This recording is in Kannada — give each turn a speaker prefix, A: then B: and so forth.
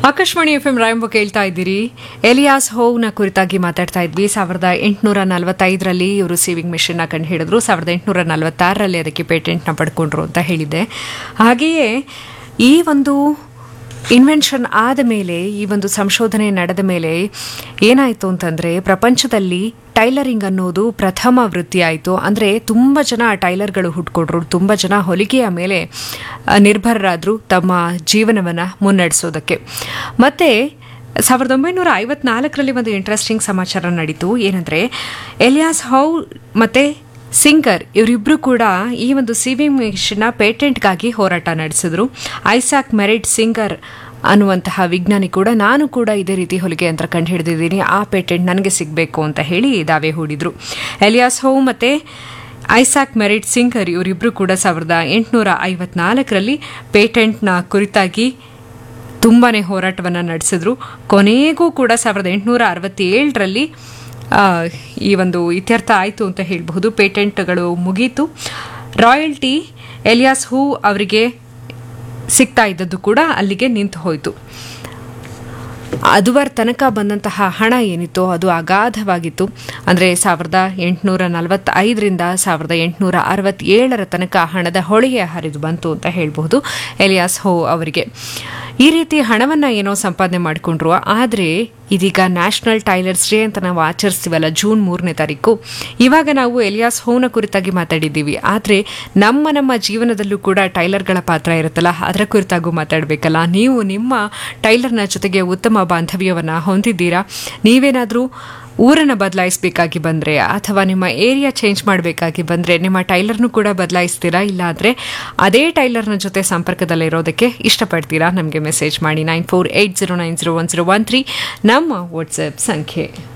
A: ಆಕಾಶವಾಣಿ ಎಫ್ ಎಂ ರಾಯಂಬ ಕೇಳ್ತಾ ಇದ್ದೀರಿ ಎಲಿಯಾಸ್ ಹೋವ್ನ ಕುರಿತಾಗಿ ಮಾತಾಡ್ತಾ ಇದ್ವಿ ಸಾವಿರದ ಎಂಟುನೂರ ನಲವತ್ತೈದರಲ್ಲಿ ಇವರು ಸೇವಿಂಗ್ ಮಿಷನ್ನ ಕಂಡು ಹಿಡಿದ್ರು ಸಾವಿರದ ಎಂಟುನೂರ ನಲವತ್ತಾರರಲ್ಲಿ ಅದಕ್ಕೆ ಪೇಟೆಂಟ್ನ ಪಡ್ಕೊಂಡ್ರು ಅಂತ ಹೇಳಿದೆ ಹಾಗೆಯೇ ಈ ಒಂದು ಇನ್ವೆನ್ಷನ್ ಆದ ಮೇಲೆ ಈ ಒಂದು ಸಂಶೋಧನೆ ನಡೆದ ಮೇಲೆ ಏನಾಯಿತು ಅಂತಂದರೆ ಪ್ರಪಂಚದಲ್ಲಿ ಟೈಲರಿಂಗ್ ಅನ್ನೋದು ಪ್ರಥಮ ವೃತ್ತಿ ಆಯಿತು ಅಂದರೆ ತುಂಬ ಜನ ಟೈಲರ್ಗಳು ಹುಟ್ಕೊಟ್ರು ತುಂಬ ಜನ ಹೊಲಿಗೆಯ ಮೇಲೆ ಆ, ನಿರ್ಭರರಾದರು ತಮ್ಮ ಜೀವನವನ್ನು ಮುನ್ನಡೆಸೋದಕ್ಕೆ ಮತ್ತು ಸಾವಿರದ ಒಂಬೈನೂರ ಐವತ್ನಾಲ್ಕರಲ್ಲಿ ಒಂದು ಇಂಟ್ರೆಸ್ಟಿಂಗ್ ಸಮಾಚಾರ ನಡೀತು ಏನಂದರೆ ಎಲಿಯಾಸ್ ಹೌ ಮತ್ತು ಸಿಂಗರ್ ಇವರಿಬ್ಬರು ಕೂಡ ಈ ಒಂದು ಸಿವಿಂಗ್ ಮಿಷನ್ನ ಪೇಟೆಂಟ್ಗಾಗಿ ಹೋರಾಟ ನಡೆಸಿದ್ರು ಐಸಾಕ್ ಮೆರಿಟ್ ಸಿಂಗರ್ ಅನ್ನುವಂತಹ ವಿಜ್ಞಾನಿ ಕೂಡ ನಾನು ಕೂಡ ಇದೇ ರೀತಿ ಹೊಲಿಗೆ ಯಂತ್ರ ಕಂಡು ಹಿಡಿದಿದ್ದೀನಿ ಆ ಪೇಟೆಂಟ್ ನನಗೆ ಸಿಗಬೇಕು ಅಂತ ಹೇಳಿ ದಾವೆ ಹೂಡಿದ್ರು ಎಲಿಯಾಸ್ ಹೋ ಮತ್ತು ಐಸಾಕ್ ಮೆರಿಟ್ ಸಿಂಗರ್ ಇವರಿಬ್ಬರು ಕೂಡ ಸಾವಿರದ ಎಂಟುನೂರ ಐವತ್ನಾಲ್ಕರಲ್ಲಿ ಪೇಟೆಂಟ್ನ ಕುರಿತಾಗಿ ತುಂಬಾನೇ ಹೋರಾಟವನ್ನು ನಡೆಸಿದ್ರು ಕೊನೆಗೂ ಕೂಡ ಸಾವಿರದ ಎಂಟುನೂರ ಅರವತ್ತೇಳರಲ್ಲಿ ಆ, ಈ ಒಂದು ಇತ್ಯರ್ಥ ಆಯಿತು ಅಂತ ಹೇಳಬಹುದು ಪೇಟೆಂಟ್ಗಳು ಮುಗೀತು ರಾಯಲ್ಟಿ ಎಲಿಯಾಸ್ ಹೂ ಅವರಿಗೆ ಸಿಗ್ತಾ ಇದ್ದದ್ದು ಕೂಡ ಅಲ್ಲಿಗೆ ನಿಂತು ಹೋಯಿತು ಅದುವರ ತನಕ ಬಂದಂತಹ ಹಣ ಏನಿತ್ತು ಅದು ಅಗಾಧವಾಗಿತ್ತು ಅಂದರೆ ಸಾವಿರದ ಎಂಟುನೂರ ನಲವತ್ತೈದರಿಂದ ಸಾವಿರದ ಎಂಟುನೂರ ಅರವತ್ತೇಳರ ತನಕ ಹಣದ ಹೊಳೆಗೆ ಹರಿದು ಬಂತು ಅಂತ ಹೇಳಬಹುದು ಎಲಿಯಾಸ್ ಹೋ ಅವರಿಗೆ ಈ ರೀತಿ ಹಣವನ್ನು ಏನೋ ಸಂಪಾದನೆ ಮಾಡಿಕೊಂಡ್ರು ಆದರೆ ಇದೀಗ ನ್ಯಾಷನಲ್ ಟೈಲರ್ಸ್ ಡೇ ಅಂತ ನಾವು ಆಚರಿಸ್ತೀವಲ್ಲ ಜೂನ್ ಮೂರನೇ ತಾರೀಕು ಇವಾಗ ನಾವು ಎಲಿಯಾಸ್ ಹೋನ ಕುರಿತಾಗಿ ಮಾತಾಡಿದ್ದೀವಿ ಆದರೆ ನಮ್ಮ ನಮ್ಮ ಜೀವನದಲ್ಲೂ ಕೂಡ ಟೈಲರ್ಗಳ ಪಾತ್ರ ಇರುತ್ತಲ್ಲ ಅದರ ಕುರಿತಾಗೂ ಮಾತಾಡಬೇಕಲ್ಲ ನೀವು ನಿಮ್ಮ ಟೈಲರ್ನ ಜೊತೆಗೆ ಉತ್ತಮ ಬಾಂಧವ್ಯವನ್ನು ಹೊಂದಿದ್ದೀರಾ ನೀವೇನಾದರೂ ಊರನ್ನು ಬದಲಾಯಿಸಬೇಕಾಗಿ ಬಂದರೆ ಅಥವಾ ನಿಮ್ಮ ಏರಿಯಾ ಚೇಂಜ್ ಮಾಡಬೇಕಾಗಿ ಬಂದರೆ ನಿಮ್ಮ ಟೈಲರ್ನು ಕೂಡ ಬದಲಾಯಿಸ್ತೀರಾ ಇಲ್ಲಾಂದರೆ ಅದೇ ಟೈಲರ್ನ ಜೊತೆ ಸಂಪರ್ಕದಲ್ಲಿರೋದಕ್ಕೆ ಇಷ್ಟಪಡ್ತೀರಾ ನಮಗೆ ಮೆಸೇಜ್ ಮಾಡಿ nine four eight zero nine zero one zero one three ನಮ್ಮ ವಾಟ್ಸಪ್ ಸಂಖ್ಯೆ